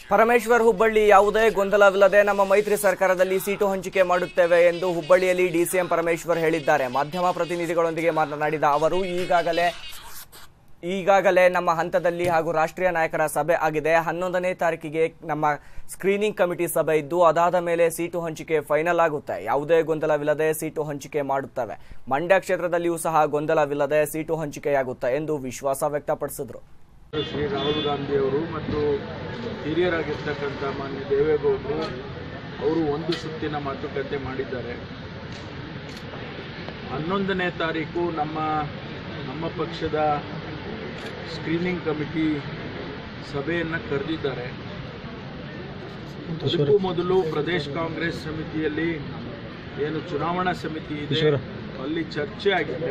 ಪರಮೇಶ್ವರ್ ಹುಬ್ಬಳ್ಳಿ ಯಾವುದೇ ಗೊಂದಲವಿಲ್ಲದೆ ನಮ್ಮ ಮೈತ್ರಿ ಸರ್ಕಾರದಲ್ಲಿ ಸೀಟು ಹಂಚಿಕೆ ಮಾಡುತ್ತೇವೆ ಎಂದು ಹುಬ್ಬಳ್ಳಿಯಲ್ಲಿ ಡಿಸಿಎಂ ಪರಮೇಶ್ವರ್ ಹೇಳಿದ್ದಾರೆ ಮಾಧ್ಯಮ ಪ್ರತಿನಿಧಿಗಳೊಂದಿಗೆ ಮಾತನಾಡಿದ ಅವರು ಈಗಾಗಲೇ ಈಗಾಗಲೇ ನಮ್ಮ ಹಂತದಲ್ಲಿ ಹಾಗೂ ರಾಷ್ಟ್ರೀಯ ನಾಯಕರ ಸಭೆ ಆಗಿದೆ ಹನ್ನೊಂದನೇ ತಾರೀಕಿಗೆ ನಮ್ಮ ಸ್ಕ್ರೀನಿಂಗ್ ಕಮಿಟಿ ಸಭೆ ಇದ್ದು ಅದಾದ ಮೇಲೆ ಸೀಟು ಹಂಚಿಕೆ ಫೈನಲ್ ಆಗುತ್ತೆ ಯಾವುದೇ ಗೊಂದಲವಿಲ್ಲದೆ ಸೀಟು ಹಂಚಿಕೆ ಮಾಡುತ್ತವೆ ಮಂಡ್ಯ ಕ್ಷೇತ್ರದಲ್ಲಿಯೂ ಸಹ ಗೊಂದಲವಿಲ್ಲದೆ ಸೀಟು ಹಂಚಿಕೆಯಾಗುತ್ತೆ ಎಂದು ವಿಶ್ವಾಸ ವ್ಯಕ್ತಪಡಿಸಿದರು ಶ್ರೀ ರಾಹುಲ್ ಗಾಂಧಿ ಅವರು ಮತ್ತು ಹಿರಿಯರಾಗಿರ್ತಕ್ಕಂಥ ಮಾನ್ಯ ದೇವೇಗೌಡರು ಅವರು ಒಂದು ಸುತ್ತಿನ ಮಾತುಕತೆ ಮಾಡಿದ್ದಾರೆ ಹನ್ನೊಂದನೇ ತಾರೀಕು ನಮ್ಮ ನಮ್ಮ ಪಕ್ಷದ ಸ್ಕ್ರೀನಿಂಗ್ ಕಮಿಟಿ ಸಭೆಯನ್ನು ಕರೆದಿದ್ದಾರೆ ಅದಕ್ಕೂ ಮೊದಲು ಪ್ರದೇಶ್ ಕಾಂಗ್ರೆಸ್ ಸಮಿತಿಯಲ್ಲಿ ಏನು ಚುನಾವಣಾ ಸಮಿತಿ ಇದೆ ಅಲ್ಲಿ ಚರ್ಚೆ ಆಗಿದೆ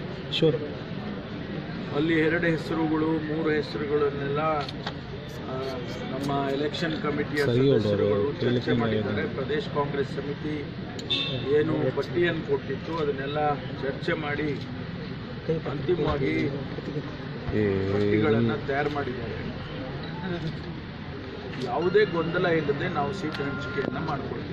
ಅಲ್ಲಿ ಎರಡು ಹೆಸರುಗಳು ಮೂರು ಹೆಸರುಗಳನ್ನೆಲ್ಲ ಆ, ನಮ್ಮ ಎಲೆಕ್ಷನ್ ಕಮಿಟಿಯ ಸದಸ್ಯರುಗಳು ಚರ್ಚೆ ಮಾಡಿದ್ದಾರೆ ಪ್ರದೇಶ್ ಕಾಂಗ್ರೆಸ್ ಸಮಿತಿ ಏನು ಪಟ್ಟಿಯನ್ನು ಕೊಟ್ಟಿತ್ತು ಅದನ್ನೆಲ್ಲ ಚರ್ಚೆ ಮಾಡಿ ಅಂತಿಮವಾಗಿ ಪಟ್ಟಿಗಳನ್ನು ತಯಾರು ಮಾಡಿದ್ದಾರೆ ಯಾವುದೇ ಗೊಂದಲ ಇಲ್ಲದೆ ನಾವು ಸೀಟ್ ಹಂಚಿಕೆಯನ್ನು ಮಾಡಿಕೊಳ್ತೀವಿ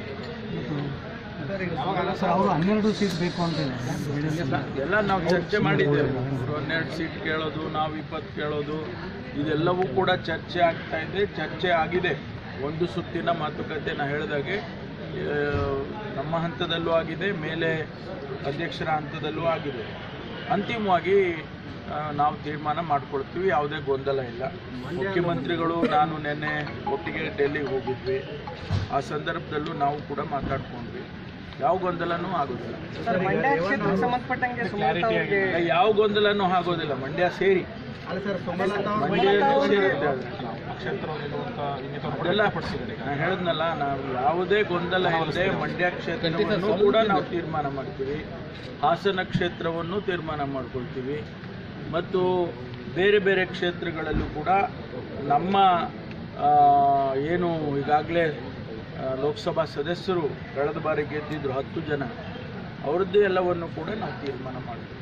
ಸರ್ ಅವರು ಹನ್ನೆರಡು ಸೀಟ್ ಬೇಕು ಅಂತ ಎಲ್ಲ ನಾವು ಚರ್ಚೆ ಮಾಡಿದ್ದೇವೆ ಅವ್ರು ಹನ್ನೆರಡು ಸೀಟ್ ಕೇಳೋದು ನಾವು ಇಪ್ಪತ್ತು ಕೇಳೋದು ಇದೆಲ್ಲವೂ ಕೂಡ ಚರ್ಚೆ ಆಗ್ತಾ ಇದೆ ಚರ್ಚೆ ಆಗಿದೆ ಒಂದು ಸುತ್ತಿನ ಮಾತುಕತೆ ನಾ ಹೇಳಿದಾಗೆ ಆ, ನಮ್ಮ ಹಂತದಲ್ಲೂ ಆಗಿದೆ ಮೇಲೆ ಅಧ್ಯಕ್ಷರ ಹಂತದಲ್ಲೂ ಆಗಿದೆ ಅಂತಿಮವಾಗಿ ಆ, ನಾವು ತೀರ್ಮಾನ ಮಾಡ್ಕೊಳ್ತೀವಿ ಯಾವುದೇ ಗೊಂದಲ ಇಲ್ಲ ಮುಖ್ಯಮಂತ್ರಿಗಳು ನಾನು ನಿನ್ನೆ ಒಟ್ಟಿಗೆ ಡೆಲ್ಲಿಗೆ ಹೋಗಿದ್ವಿ ಆ ಸಂದರ್ಭದಲ್ಲೂ ನಾವು ಕೂಡ ಮಾತಾಡ್ಕೊಂಡ್ವಿ ಯಾವ ಗೊಂದಲನೂ ಆಗೋದಿಲ್ಲ ಮಂಡ್ಯ ಕ್ಷೇತ್ರಕ್ಕೆ ಸಂಬಂಧಪಟ್ಟಂಗೆ ಸುಮಲತಾ ಅವ್ರಿಗೆ ಯಾವ ಗೊಂದಲನೂ ಆಗೋದಿಲ್ಲ ಮಂಡ್ಯ ಸೇರಿ ಅಲ್ಲ ಸರ್ ಸುಮಲತಾ ಅವ್ರ ಮಂಡ್ಯನೂ ಸೇರುತ್ತೆ ಅದು. ಅದೆಲ್ಲ ನಾ ಹೇಳಿದ್ನಲ್ಲ ನಾವು ಯಾವುದೇ ಗೊಂದಲ ಇಲ್ಲದೆ ಮಂಡ್ಯ ಕ್ಷೇತ್ರವನ್ನು ಕೂಡ ನಾವು ತೀರ್ಮಾನ ಮಾಡ್ತೀವಿ ಹಾಸನ ಕ್ಷೇತ್ರವನ್ನು ತೀರ್ಮಾನ ಮಾಡ್ಕೊಳ್ತೀವಿ ಮತ್ತು ಬೇರೆ ಬೇರೆ ಕ್ಷೇತ್ರಗಳಲ್ಲೂ ಕೂಡ ನಮ್ಮ ಆ, ಏನು ಈಗಾಗಲೇ ಲೋಕಸಭಾ ಸದಸ್ಯರು ಕಳೆದ ಬಾರಿ ಗೆದ್ದಿದ್ರು ಹತ್ತು ಜನ ಅವ್ರದ್ದು ಎಲ್ಲವನ್ನು ಕೂಡ ನಾವು ತೀರ್ಮಾನ ಮಾಡ್ತೀವಿ